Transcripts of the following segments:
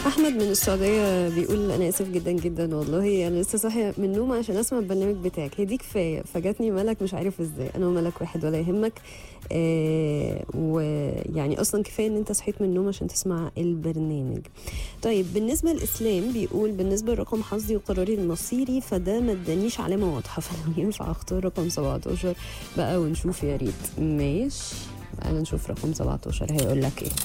احمد من السعوديه بيقول انا اسف جدا جدا والله انا لسه صاحيه من النوم عشان اسمع البرنامج بتاعك هي دي كفايه فجاتني ملك مش عارف ازاي انا وملك واحد ولا يهمك آه ويعني اصلا كفايه ان انت صحيت من النوم عشان تسمع البرنامج طيب بالنسبه للاسلام بيقول بالنسبه لرقم حظي وقراري المصيري فده ما ادانيش علامه واضحه فلو ينفع اختار رقم 17 بقى ونشوف يا ريت ماشي انا نشوف رقم 17 هيقول لك ايه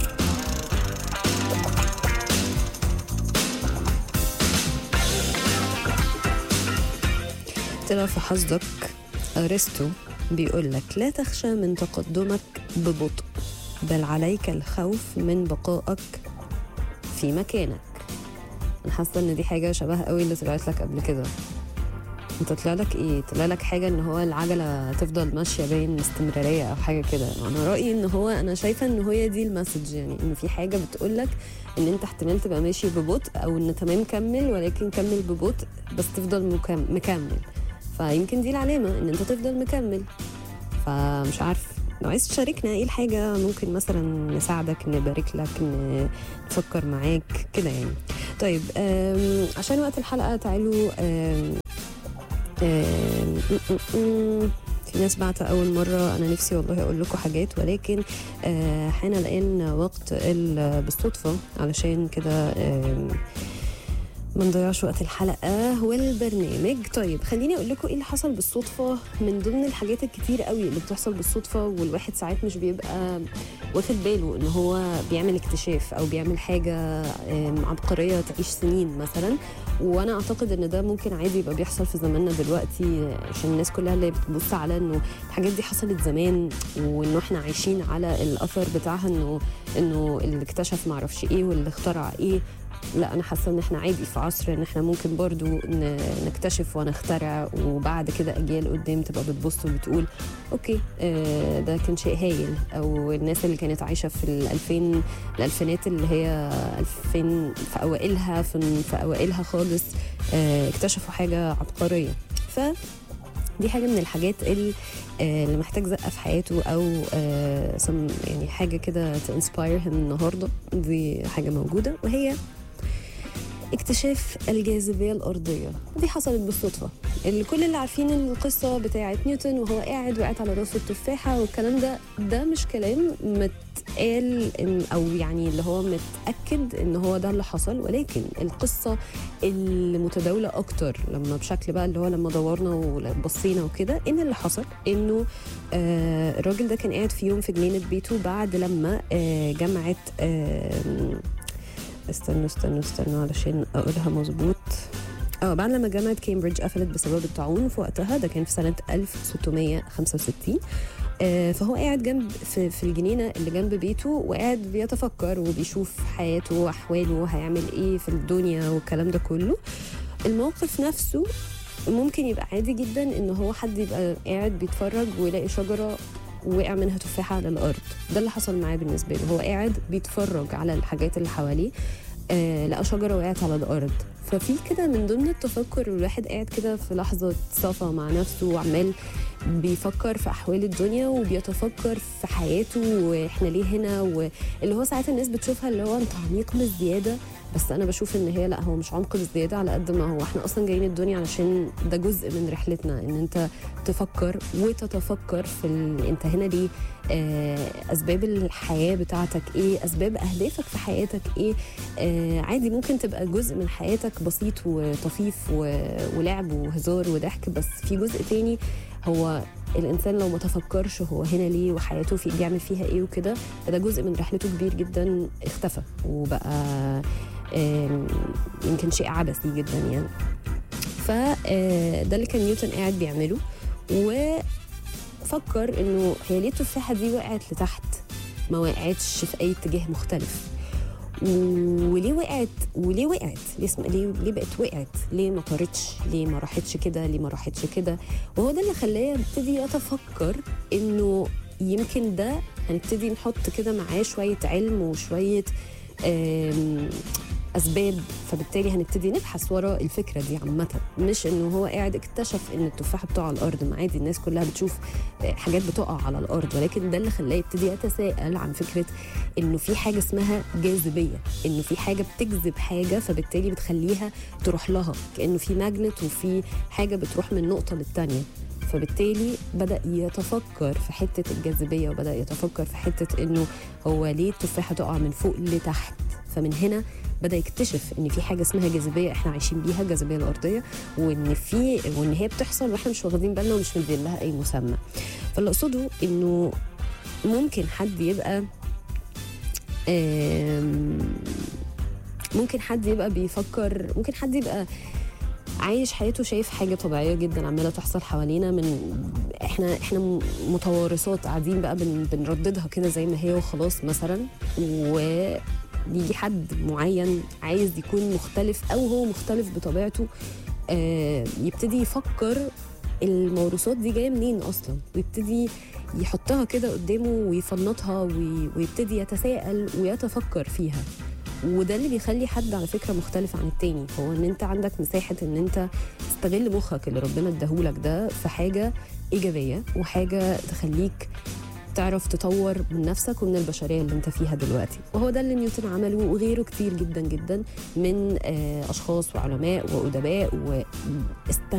طلع في حظك أرسطو بيقول لك لا تخشى من تقدمك ببطء بل عليك الخوف من بقائك في مكانك انا حاسه ان دي حاجه شبه قوي اللي طلعت لك قبل كده انت طلع لك ايه طلع لك حاجه ان هو العجله تفضل ماشيه باين استمراريه او حاجه كده انا رايي ان هو انا شايفه ان هي دي المسج يعني ان في حاجه بتقول لك ان انت احتمال تبقى ماشي ببطء او ان تمام كمل ولكن كمل ببطء بس تفضل مكم- مكمل فيمكن دي العلامه ان انت تفضل مكمل فمش عارف لو عايز تشاركنا ايه الحاجة ممكن مثلا نساعدك نبارك لك ن- نفكر معاك كده يعني طيب آم، عشان وقت الحلقة تعالوا آم، آم، م- م- م- في ناس بعت أول مرة أنا نفسي والله أقول لكم حاجات ولكن آه، حان الآن وقت ال- بالصدفة علشان كده آم، ما نضيعش وقت الحلقة والبرنامج طيب خليني أقول لكم إيه اللي حصل بالصدفة من ضمن الحاجات الكتير قوي اللي بتحصل بالصدفة والواحد ساعات مش بيبقى واخد باله إن هو بيعمل اكتشاف أو بيعمل حاجة آم، عبقرية تعيش سنين مثلا وأنا أعتقد إن ده ممكن عادي يبقى بيحصل في زماننا دلوقتي عشان الناس كلها اللي بتبص على إنه الحاجات دي حصلت زمان وإنه إحنا عايشين على الأثر بتاعها إنه إنه اللي اكتشف معرفش إيه واللي اخترع إيه لا انا حاسه ان احنا عادي في عصر ان احنا ممكن برضو ن- نكتشف ونخترع وبعد كده اجيال قدام تبقى بتبص وبتقول اوكي آه، ده كان شيء هايل او الناس اللي كانت عايشه في الألفين الالفينات اللي هي 2000 في اوائلها في, في اوائلها خالص آه، اكتشفوا حاجه عبقريه ف دي حاجه من الحاجات اللي, آه، اللي محتاج زقه في حياته او آه، some- يعني حاجه كده تنسباير هيم النهارده دي حاجه موجوده وهي اكتشاف الجاذبية الأرضية دي حصلت بالصدفة اللي كل اللي عارفين القصة بتاعة نيوتن وهو قاعد وقعت على راسه التفاحة والكلام ده ده مش كلام متقال إن- أو يعني اللي هو متأكد إن هو ده اللي حصل ولكن القصة المتداولة أكتر لما بشكل بقى اللي هو لما دورنا وبصينا وكده إن اللي حصل إنه آه الراجل ده كان قاعد في يوم في جنينة بيته بعد لما آه جامعة آه استنوا استنوا استنوا علشان اقولها مظبوط اه بعد لما جامعة كامبريدج قفلت بسبب الطاعون في وقتها ده كان في سنة 1665 آه، فهو قاعد جنب في, في الجنينة اللي جنب بيته وقاعد بيتفكر وبيشوف حياته وأحواله هيعمل إيه في الدنيا والكلام ده كله الموقف نفسه ممكن يبقى عادي جدا إن هو حد يبقى قاعد بيتفرج ويلاقي شجرة وقع منها تفاحة على الأرض ده اللي حصل معاه بالنسبة له هو قاعد بيتفرج على الحاجات اللي حواليه آه لقى شجرة وقعت على الأرض ففي كده من ضمن التفكر الواحد قاعد كده في لحظة صفا مع نفسه وعمال بيفكر في أحوال الدنيا وبيتفكر في حياته وإحنا ليه هنا واللي هو ساعات الناس بتشوفها اللي هو أنت عميق بزيادة بس أنا بشوف إن هي لا هو مش عمق بزيادة على قد ما هو إحنا أصلا جايين الدنيا علشان ده جزء من رحلتنا إن أنت تفكر وتتفكر في ال... أنت هنا ليه آه، أسباب الحياة بتاعتك إيه أسباب أهدافك في حياتك إيه آه، عادي ممكن تبقى جزء من حياتك بسيط وطفيف و... ولعب وهزار وضحك بس في جزء تاني هو الانسان لو ما تفكرش هو هنا ليه وحياته في بيعمل فيها ايه وكده ده جزء من رحلته كبير جدا اختفى وبقى آم، يمكن شيء عبثي جدا يعني فده اللي كان نيوتن قاعد بيعمله وفكر انه هي ليه التفاحه دي وقعت لتحت ما وقعتش في اي اتجاه مختلف وليه وقعت وليه وقعت ليه اسم... ليه ليه بقت وقعت ليه ما طارتش ليه ما راحتش كده ليه ما راحتش كده وهو ده اللي خلاه يبتدي يتفكر انه يمكن ده هنبتدي نحط كده معاه شويه علم وشويه آم، اسباب فبالتالي هنبتدي نبحث وراء الفكره دي عامه مش انه هو قاعد اكتشف ان التفاحه بتقع على الارض ما عادي الناس كلها بتشوف حاجات بتقع على الارض ولكن ده اللي خلاه يبتدي يتساءل عن فكره انه في حاجه اسمها جاذبيه انه في حاجه بتجذب حاجه فبالتالي بتخليها تروح لها كانه في ماجنت وفي حاجه بتروح من نقطه للتانيه فبالتالي بدا يتفكر في حته الجاذبيه وبدا يتفكر في حته انه هو ليه التفاحه تقع من فوق لتحت فمن هنا بدا يكتشف ان في حاجه اسمها جاذبيه احنا عايشين بيها الجاذبيه الارضيه وان في وان هي بتحصل واحنا مش واخدين بالنا ومش مدين لها اي مسمى فاللي اقصده انه ممكن حد يبقى ممكن حد يبقى بيفكر ممكن حد يبقى عايش حياته شايف حاجه طبيعيه جدا عماله تحصل حوالينا من احنا احنا متوارثات قاعدين بقى بن بنرددها كده زي ما هي وخلاص مثلا ويجي حد معين عايز يكون مختلف او هو مختلف بطبيعته آه يبتدي يفكر الموروثات دي جايه منين اصلا ويبتدي يحطها كده قدامه ويفنطها ويبتدي يتساءل ويتفكر فيها وده اللي بيخلي حد على فكره مختلف عن التاني هو ان انت عندك مساحه ان انت تستغل مخك اللي ربنا اداهولك ده في حاجه ايجابيه وحاجه تخليك تعرف تطور من نفسك ومن البشريه اللي انت فيها دلوقتي وهو ده اللي نيوتن عمله وغيره كتير جدا جدا من اشخاص وعلماء وادباء واستغل